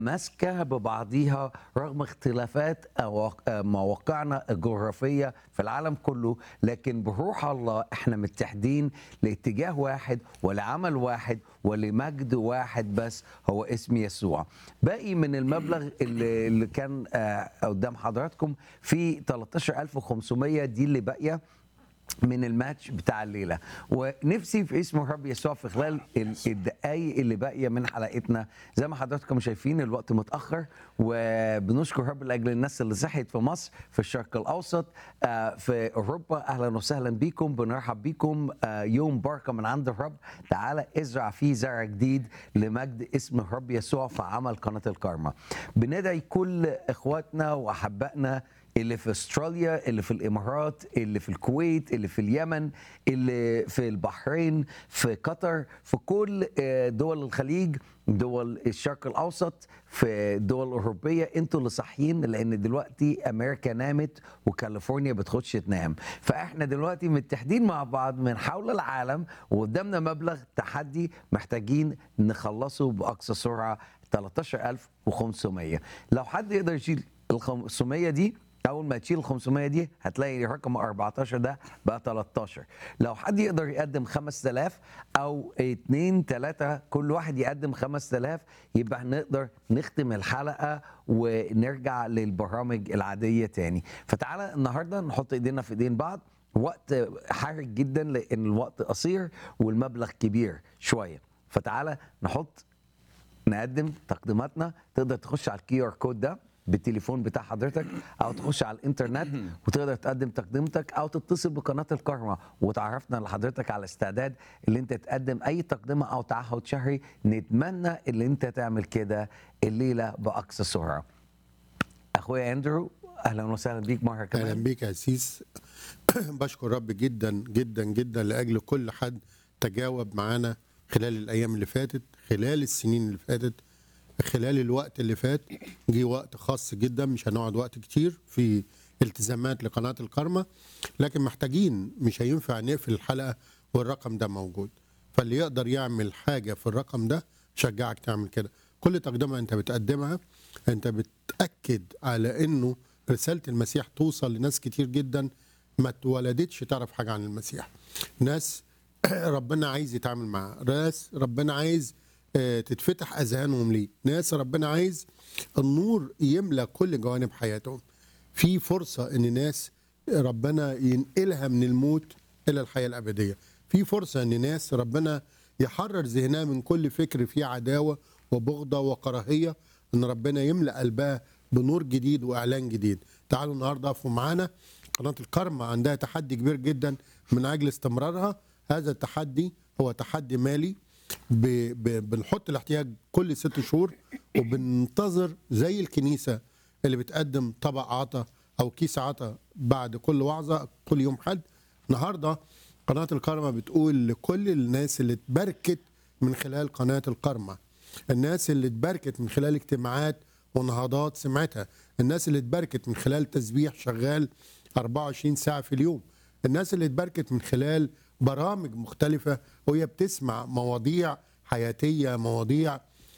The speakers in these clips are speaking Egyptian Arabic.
ماسكه ببعضيها رغم اختلافات أو- مواقعنا الجغرافيه في العالم كله لكن بروح الله احنا متحدين لاتجاه واحد ولعمل واحد ولمجد واحد بس هو اسم يسوع باقي من المبلغ اللي, اللي كان آه، قدام حضراتكم في 13500 دي اللي باقيه من الماتش بتاع الليله ونفسي في اسم الرب يسوع في خلال ال- الدقايق اللي باقيه من حلقتنا زي ما حضراتكم شايفين الوقت متاخر وبنشكر رب لاجل الناس اللي صحيت في مصر في الشرق الاوسط آه، في اوروبا اهلا وسهلا بيكم بنرحب بيكم آه، يوم بركه من عند الرب تعالى ازرع فيه زرع جديد لمجد اسم الرب يسوع في عمل قناه الكارما بندعي كل اخواتنا واحبائنا اللي في استراليا اللي في الامارات اللي في الكويت اللي في اليمن اللي في البحرين في قطر في كل آه، دول الخليج دول الشرق الاوسط في الدول الاوروبيه انتوا اللي صاحيين لان دلوقتي امريكا نامت وكاليفورنيا بتخش تنام فاحنا دلوقتي متحدين مع بعض من حول العالم وقدامنا مبلغ تحدي محتاجين نخلصه باقصى سرعه 13500 لو حد يقدر يشيل ال 500 دي اول ما تشيل ال 500 دي هتلاقي رقم 14 ده بقى 13 لو حد يقدر يقدم 5000 او 2 3 كل واحد يقدم 5000 يبقى هنقدر نختم الحلقه ونرجع للبرامج العاديه تاني فتعالى النهارده نحط ايدينا في ايدين بعض وقت حرج جدا لان الوقت قصير والمبلغ كبير شويه فتعالى نحط نقدم تقديماتنا تقدر تخش على الكيو ار كود ده بالتليفون بتاع حضرتك او تخش على الانترنت وتقدر تقدم تقدمتك او تتصل بقناه الكرمه وتعرفنا لحضرتك على استعداد اللي انت تقدم اي تقدمه او تعهد شهري نتمنى اللي انت تعمل كده الليله باقصى سرعه اخويا اندرو اهلا وسهلا بيك مره اهلا كمان بيك يا سيس بشكر رب جدا جدا جدا لاجل كل حد تجاوب معانا خلال الايام اللي فاتت خلال السنين اللي فاتت خلال الوقت اللي فات جه وقت خاص جدا مش هنقعد وقت كتير في التزامات لقناه الكرمه لكن محتاجين مش هينفع نقفل الحلقه والرقم ده موجود فاللي يقدر يعمل حاجه في الرقم ده شجعك تعمل كده كل تقدمه انت بتقدمها انت بتاكد على انه رساله المسيح توصل لناس كتير جدا ما اتولدتش تعرف حاجه عن المسيح ناس ربنا عايز يتعامل معاها ناس ربنا عايز آه، تتفتح اذهانهم ليه ناس ربنا عايز النور يملى كل جوانب حياتهم في فرصه ان ناس ربنا ينقلها من الموت الى الحياه الابديه في فرصه ان ناس ربنا يحرر ذهنها من كل فكر فيه عداوه وبغضه وكراهيه ان ربنا يملا قلبها بنور جديد واعلان جديد تعالوا النهارده اقفوا معانا قناه الكرمة عندها تحدي كبير جدا من اجل استمرارها هذا التحدي هو تحدي مالي ب... ب... بنحط الاحتياج كل ست شهور وبننتظر زي الكنيسه اللي بتقدم طبق عطا او كيس عطا بعد كل وعظه كل يوم حد النهارده قناه الكرمة بتقول لكل الناس اللي اتبركت من خلال قناه الكرمة الناس اللي اتبركت من خلال اجتماعات ونهضات سمعتها الناس اللي اتبركت من خلال تسبيح شغال 24 ساعة في اليوم الناس اللي اتبركت من خلال برامج مختلفة وهي بتسمع مواضيع حياتية مواضيع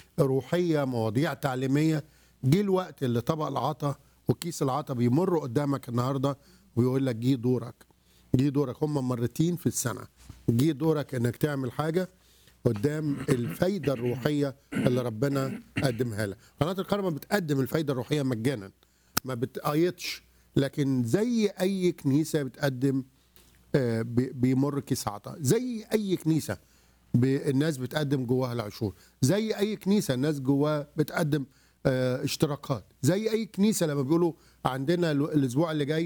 روحية مواضيع تعليمية جه الوقت اللي طبق العطا وكيس العطا بيمر قدامك النهاردة ويقول لك جه دورك جه دورك هم مرتين في السنة جه دورك انك تعمل حاجة قدام الفايدة الروحية اللي ربنا قدمها لك قناة الكرمة بتقدم الفايدة الروحية مجانا ما بتقايضش لكن زي أي كنيسة بتقدم آه، بي- بيمر كيس عطا زي أي كنيسة ب- الناس بتقدم جواها العشور زي أي كنيسة الناس جواها بتقدم آه، اشتراكات زي أي كنيسة لما بيقولوا عندنا ال- الأسبوع اللي جاي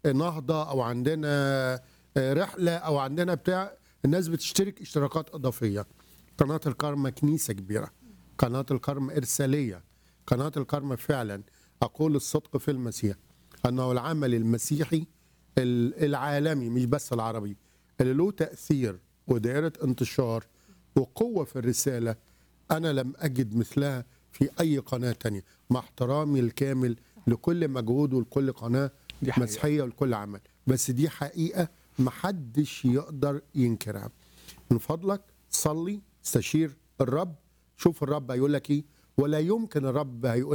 نهضة أو عندنا آه، رحلة أو عندنا بتاع الناس بتشترك اشتراكات إضافية قناة الكرمة كنيسة كبيرة قناة الكرمة إرسالية قناة الكرمة فعلا أقول الصدق في المسيح أنه العمل المسيحي ال- العالمي مش بس العربي اللي له تأثير ودائرة انتشار وقوة في الرسالة أنا لم أجد مثلها في أي قناة تانية مع احترامي الكامل لكل مجهود ولكل قناة دي حقيقة. مسيحية ولكل عمل بس دي حقيقة محدش يقدر ينكرها من فضلك صلي استشير الرب شوف الرب هيقول لك ايه ولا يمكن الرب هيقول